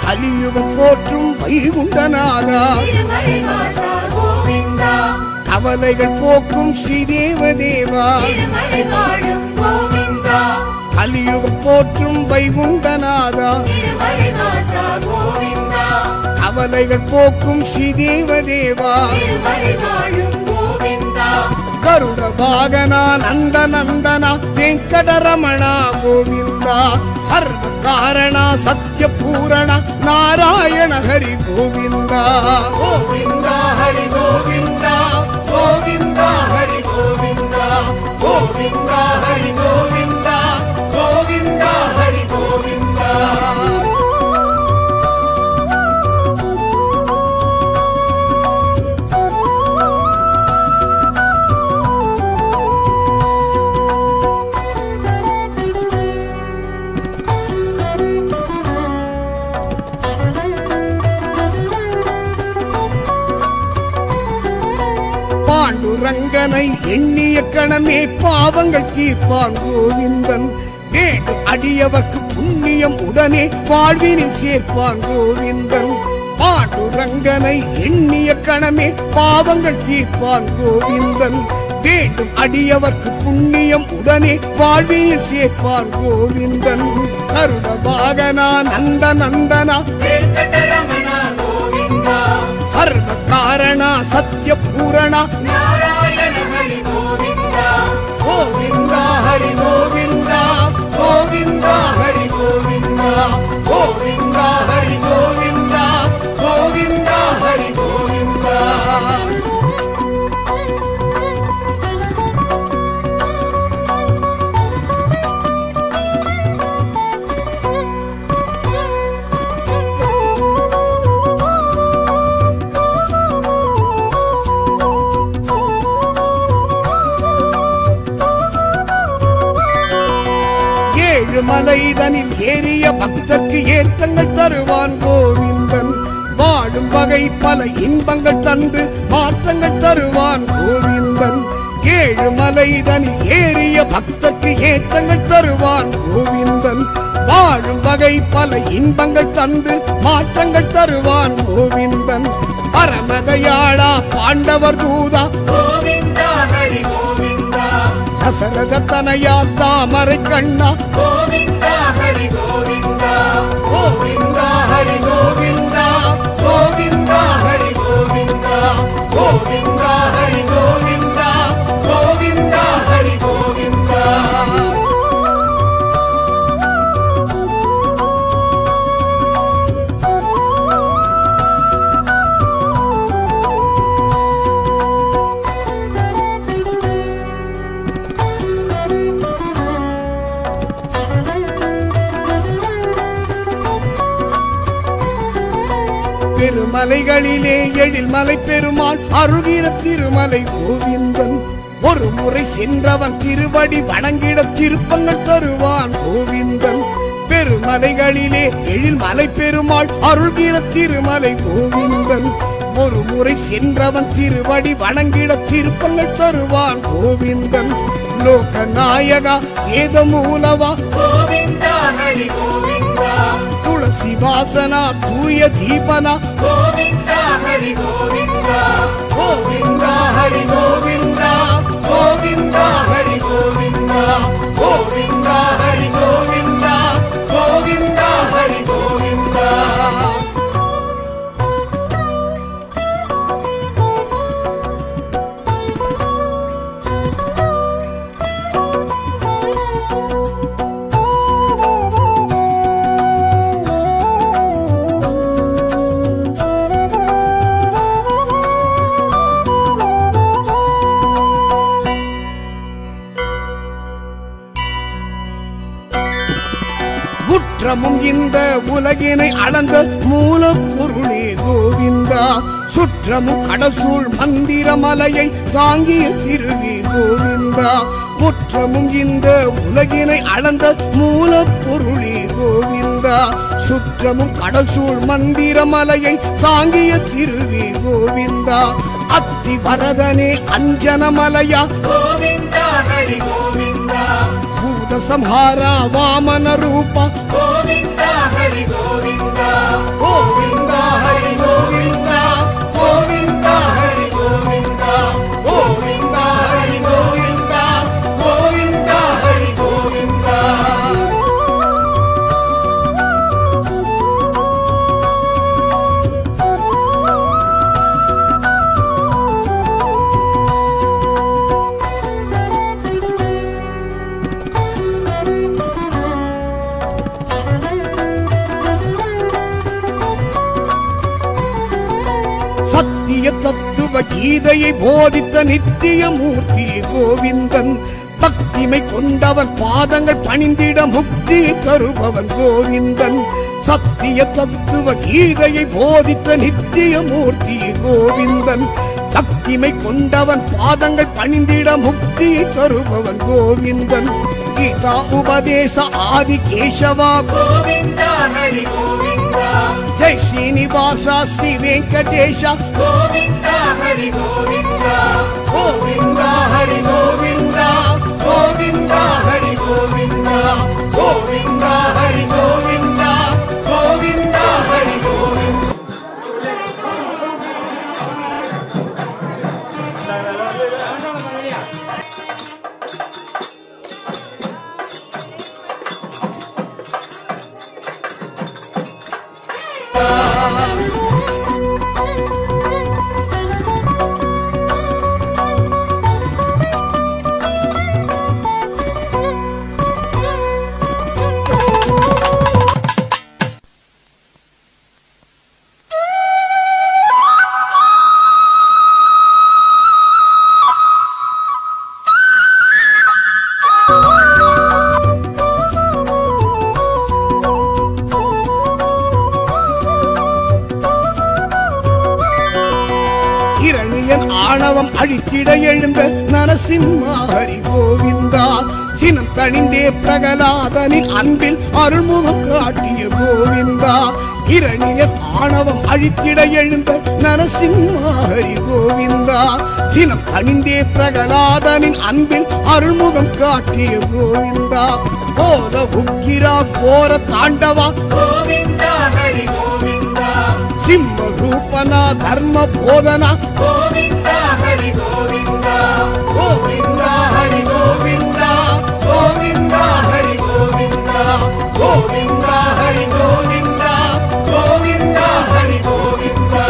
கலியுகம் போற்றும் வைகுண்டநாதா திருமலை வாசா கோவிந்தா கவலைகள் போக்கும் ஸ்ரீதேவ தேவா திருமலை வாழும் கோவிந்தா கலியுகம் போற்றும் வைகுண்டநாதா திருமலை வாசா கோவிந்தா கவலைகள் போக்கும் ஸ்ரீதேவ தேவா திருமலை வாழும் கோவிந்தா கருட வாகனா நந்த நந்தனா வெங்கடரமணா கோவிந்தா சர்வ காரணா சத்ய பூரணா நாராயண ஹரி கோவிந்தா கோவிந்தா ஹரி கோவிந்தா கோவிந்தா ஹரி கோவிந்தா கோவிந்தா ஹரி கோவிந்தா கோவிந்தா ஹரி கோவிந்தா பாண்டுரங்கனை எண்ணிய கணமே பாவங்கள் தீர்ப்பான் கோவிந்தன் வேண்டும் அடியவர்க்கு புண்ணியம் உடனே வாழ்வினில் சேர்ப்பான் கோவிந்தன் பாண்டுரங்கனை எண்ணிய கணமே பாவங்கள் தீர்ப்பான் கோவிந்தன் வேண்டும் அடியவர்க்கு புண்ணியம் உடனே வாழ்வினில் சேர்ப்பான் கோவிந்தன் கருட வாகனா நந்த நந்தனா வெங்கடரமணா கோவிந்தா சர்வ காரணா சத்ய பூரணா நாராயண ஹரி கோவிந்தா கோவிந்தா ஹரி கோவிந்தா கோவிந்தா ஹரி கோவிந்தா கோவிந்தா ஹரி கோவிந்தா கோவிந்தா ஹரி கோவிந்தா ஏழு மலைதனில் ஏறிய பக்தர்க்கு ஏற்றங்கள் தருவான் கோவிந்தன் வாழும் வகை பல இன்பங்கள் தந்து மாற்றங்கள் தருவான் கோவிந்தன் ஏழு மலைதனில் ஏறிய பக்தர்க்கு ஏற்றங்கள் தருவான் கோவிந்தன் வாழும் வகை பல இன்பங்கள் தந்து மாற்றங்கள் தருவான் கோவிந்தன் பரமதயாளா பாண்டவர் தூதா கோவிந்தா ஹரி கோவிந்தா தசரத தனயா தாமரை கண்ணா கோவிந்தா ஹரி கோவிந்தா கோவிந்தா ஹரி கோவிந்தா கோவிந்தா ஹரி கோவிந்தா கோவிந்தா ஹரி கோவிந்தா கோவிந்தா ஹரி கோவிந்தா பெருமலைகளிலே எழில் மலை பெருமாள் அருகிற திருமலை கோவிந்தன் ஒரு முறை சென்றவன் திருவடி வணங்கிட திருப்பங்கள் தருவான் கோவிந்தன் பெருமலைகளிலே எழில் மலை பெருமாள் அருள்கிற திருமலை கோவிந்தன் ஒரு முறை சென்றவன் திருவடி வணங்கிட திருப்பங்கள் தருவான் கோவிந்தன் லோக நாயகா வேத மூலவா கோவிந்தா ஹரி கோவிந்தா துளசி வாசனா தூய தீபனா கோவிந்தா ஹரி கோவிந்தா கோவிந்தா ஹரி கோவிந்தா கோவிந்தா ஹரி கோவிந்தா கோவிந்தா ஹரி கோவிந்தா கோவிந்தா ஹரி கோவிந்தா முற்றமும் இந்த உலகினை அளந்த மூலப்பொருளே கோவிந்தா சுற்றமும் கடல் சூழ் மந்திர மலையை தாங்கிய திருவி கோவிந்தா முற்றமும் இந்த உலகினை அளந்த மூலப்பொருளே கோவிந்தா சுற்றமும் கடல் சூழ் மந்திர மலையை தாங்கிய திருவி கோவிந்தா அத்தி வரதனே அஞ்சனமலையா கோவிந்தா ஹரி கோவிந்தா ಭೂತ ಸಂಹಾರ ವಾಮನ ರೂಪ கோவிந்தா ஹரி கோவிந்தா தத்துவ கீதையை போதித்த நித்திய மூர்த்தி கோவிந்தன் பக்திமை கொண்டவன் பாதங்கள் பணிந்திட முக்தி தருபவன் கோவிந்தன் சத்திய தத்துவ கீதையை போதித்த நித்திய மூர்த்தி கோவிந்தன் பக்திமை கொண்டவன் பாதங்கள் பணிந்திட முக்தி தருபவன் கோவிந்தன் கீதா உபதேச ஆதி கேசவா गोविन्दा हरि गोविन्दा ஜெய் ஸ்ரீனிவாசா ஸ்ரீ வெங்கடேஷா गोविन्दा हरि गोविन्दा கோவிந்தா ஹரி கோவிந்தா கோவிந்தா ஹரி கோவிந்தா கோவிந்தா ஹரி கோவிந்தா கோவிந்தா ஹரி கோவிந்தா இரணியன் ஆணவம் அழித்திட எழுந்த நரசிம்மா ஹரி கோவிந்தா சினம் தணிந்தே பிரகலாதனின் அன்பில் அருள்முகம் காட்டிய கோவிந்தா இரணியன் ஆணவம் அழித்திட எழுந்த நரசிம்மா ஹரி கோவிந்தா சினம் தணிந்தே பிரகலாதனின் அன்பில் அருள்முகம் காட்டிய கோவிந்தா போல உக்கிரா கோர தாண்டவா गोविन्दा हरि गोविन्दा சிம்ம ரூபனா தர்ம போதனா गोविन्दा हरि गोविन्दा கோவிந்தா ஹரி கோவிந்தா கோவிந்தா ஹரி கோவிந்தா கோவிந்தா ஹரி கோவிந்தா கோவிந்தா ஹரி கோவிந்தா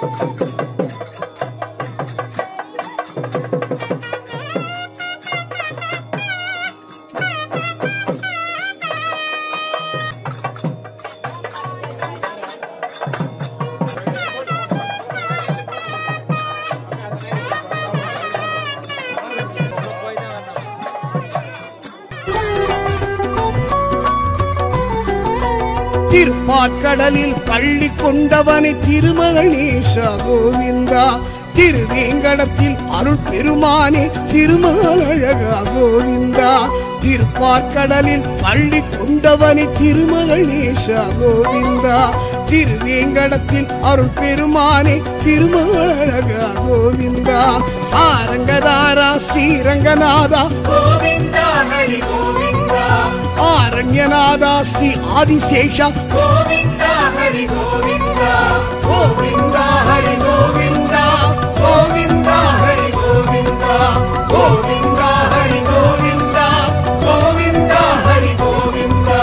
திருப்பாற்கடலில் பள்ளி கொண்டவனை திருமகணேஷா கோவிந்தா திருவேங்கடத்தில் அருள் பெருமானே திருமகளழகா கோவிந்தா திருப்பாற்கடலில் பள்ளி கொண்டவனை திருமகணேஷா கோவிந்தா திருவேங்கடத்தில் அருள் பெருமானே திருமகளழகா கோவிந்தா சாரங்கதாரா ஸ்ரீரங்கநாதா கோவிந்தா ஹரி கோவிந்தா ஆரண்யநாதா ஸ்ரீ ஆதிசேஷா கோவிந்தா ஹரி கோவிந்தா கோவிந்தா ஹரி கோவிந்தா கோவிந்தா ஹரி கோவிந்தா கோவிந்தா ஹரி கோவிந்தா கோவிந்தா ஹரி கோவிந்தா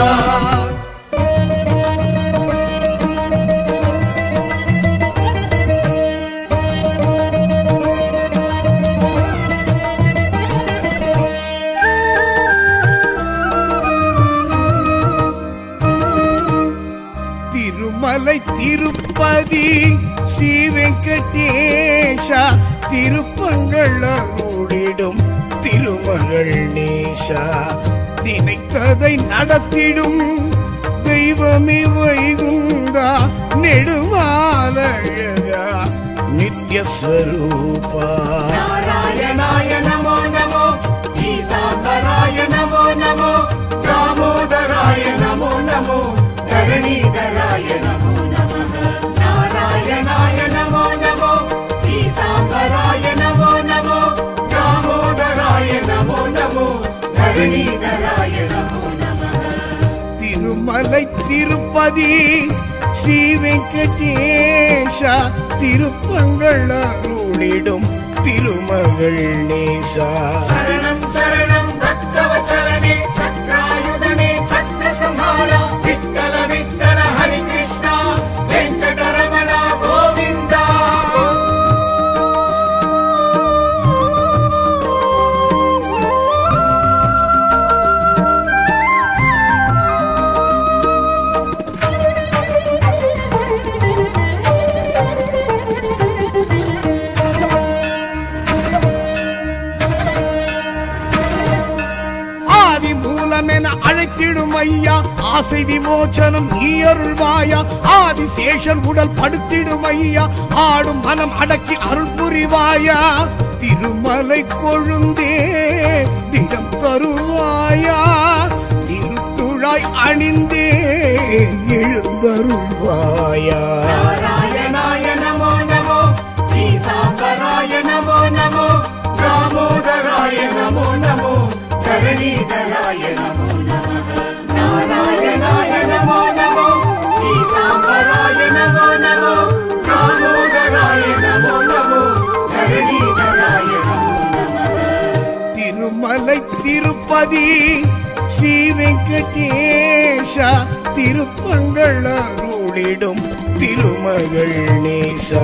திருமலை திருப்பதி ஸ்ரீ வெங்கடேஷா திருப்பங்கள் அருளிடும் திருமகள் நேஷா நினைத்ததை நடத்திடும் தெய்வமே வைகுந்தா நெடுமாலழகா நித்யஸ்வரூபா நாராயணாய நமோ நமோ கீதாம்பராய நமோ நமோ தாமோதராய நமோ நமோ தரணீதராய நமோ நமः நாராயணாய நமோ நமோ கீதாம்பராய நமோ நமோ தாமோதராய நமோ நமோ தரணீதராய நமோ நமः திருமலை திருப்பதி ஸ்ரீ வெங்கடேஷா திருப்பங்கள் அருளிடும் திருமகள் நேசா சரணம் சரணம் பக்தவச்சலனே சக்ராயுதனே சத்ரசம்ஹாரா விட்டல விட்டல ஹரி கிருஷ்ணா வெங்கடரமணா கோவிந்தா ஆதி மூலமென அழைத்திடும் ஐயா ஆசை விமோச்சனம் நீ அருள்வாயா ஆதி சேஷன் உடல் படுத்திடும் ஐயா ஆடும் மனம் அடக்கி அருள் புரிவாயா திருமலை கொழுந்தே திடம் தருவாயா திருத்துழாய் அணிந்தே எழுந்தருள்வாயா நாராயணாய நமோ நமோ கீதாம்பராய நமோ நமோ தாமோதராய நமோ நமோ தரணீதராய நமோ நமः நாராயணாய நமோ நமோ கீதாம்பராய நமோ நமோ தாமோதராய நமோ நமோ தரணீதராய நமோ நமः திருமலை திருப்பதி ஸ்ரீ வெங்கடேஷா திருப்பங்கள் அருளிடும் திருமகள் நேசா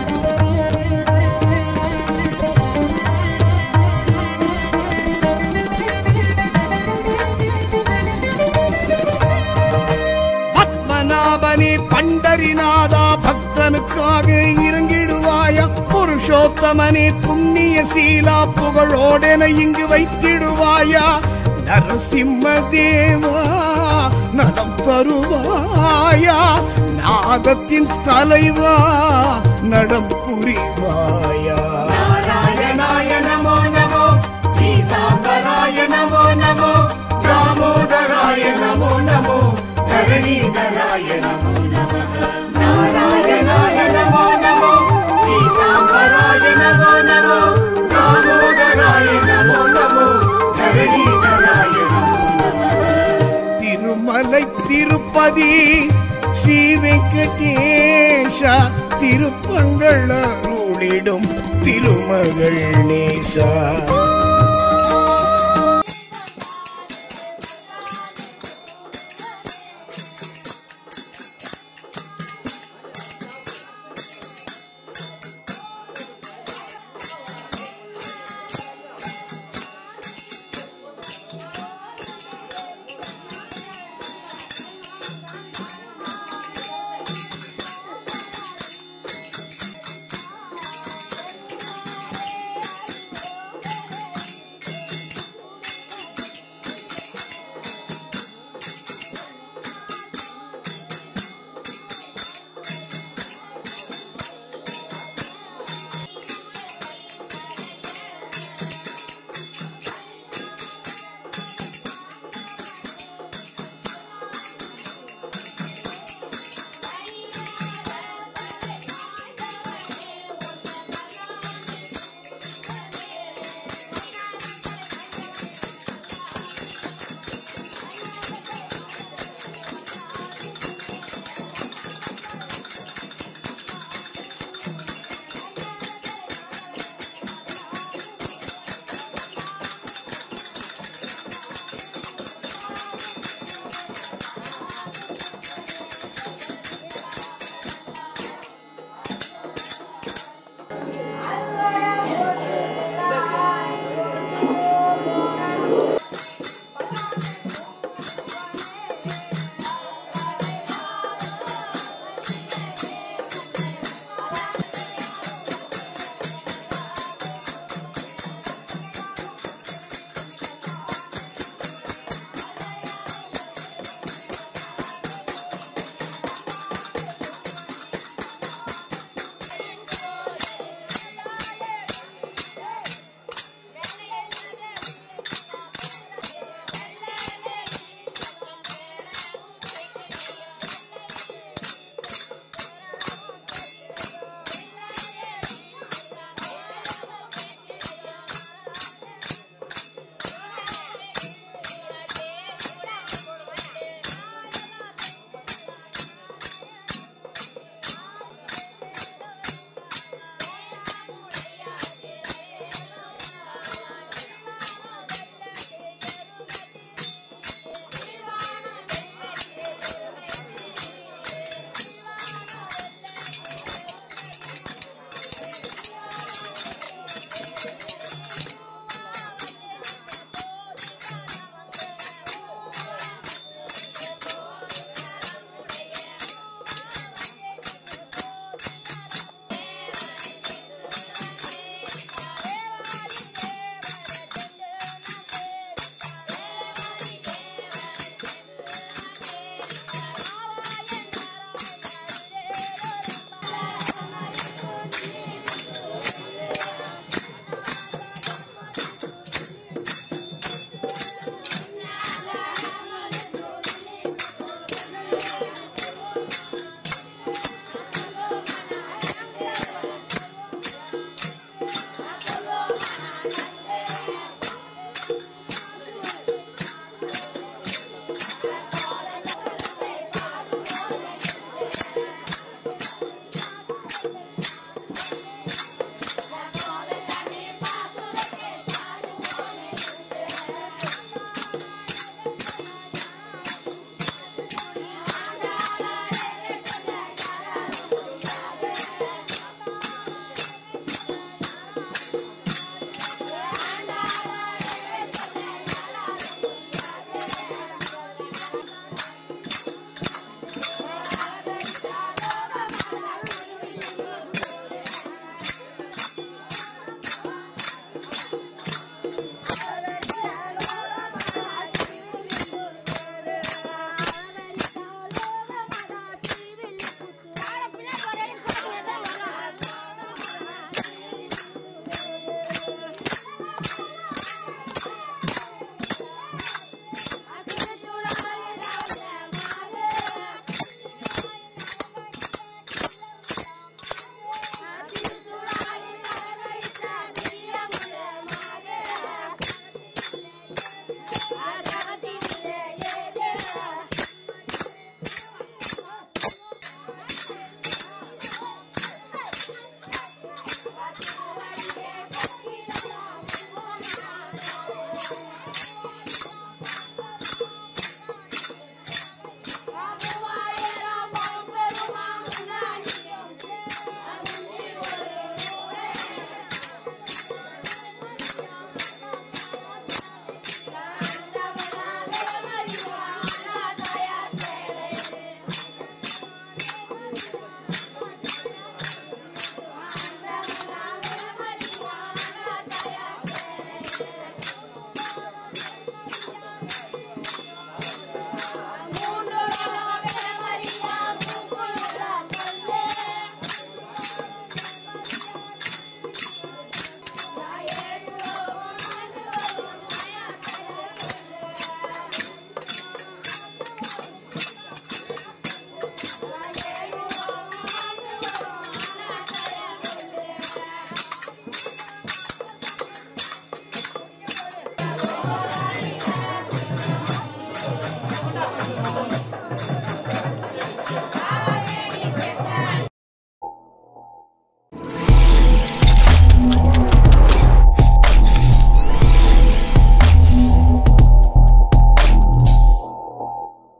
பத்மநாபனே பண்டரிநாதா பக்தனுக்காக இறங்கிடுவாயா புருஷோத்தமனே புண்ணிய சீலா புகழோடென இங்கு வைத்திடுவாயா நரசிம்ம தேவா நலம் தருவாயா நாதத்தின் தலைவா நடம் புரிவாயா நாராயணாய நமோ நமோ கீதாம்பராய நமோ நமோ தாமோதராய நமோ நமோ தரணீதராய நமோ நமः நாராயணாய நமோ நமோ கீதாம்பராய நமோ நமோ தாமோதராய நமோ நமோ தரணீதராய நமோ நமः திருமலை திருப்பதி ஸ்ரீ வெங்கடேஷா திருப்பங்கள் அருளிடும் திருமகள் நேசா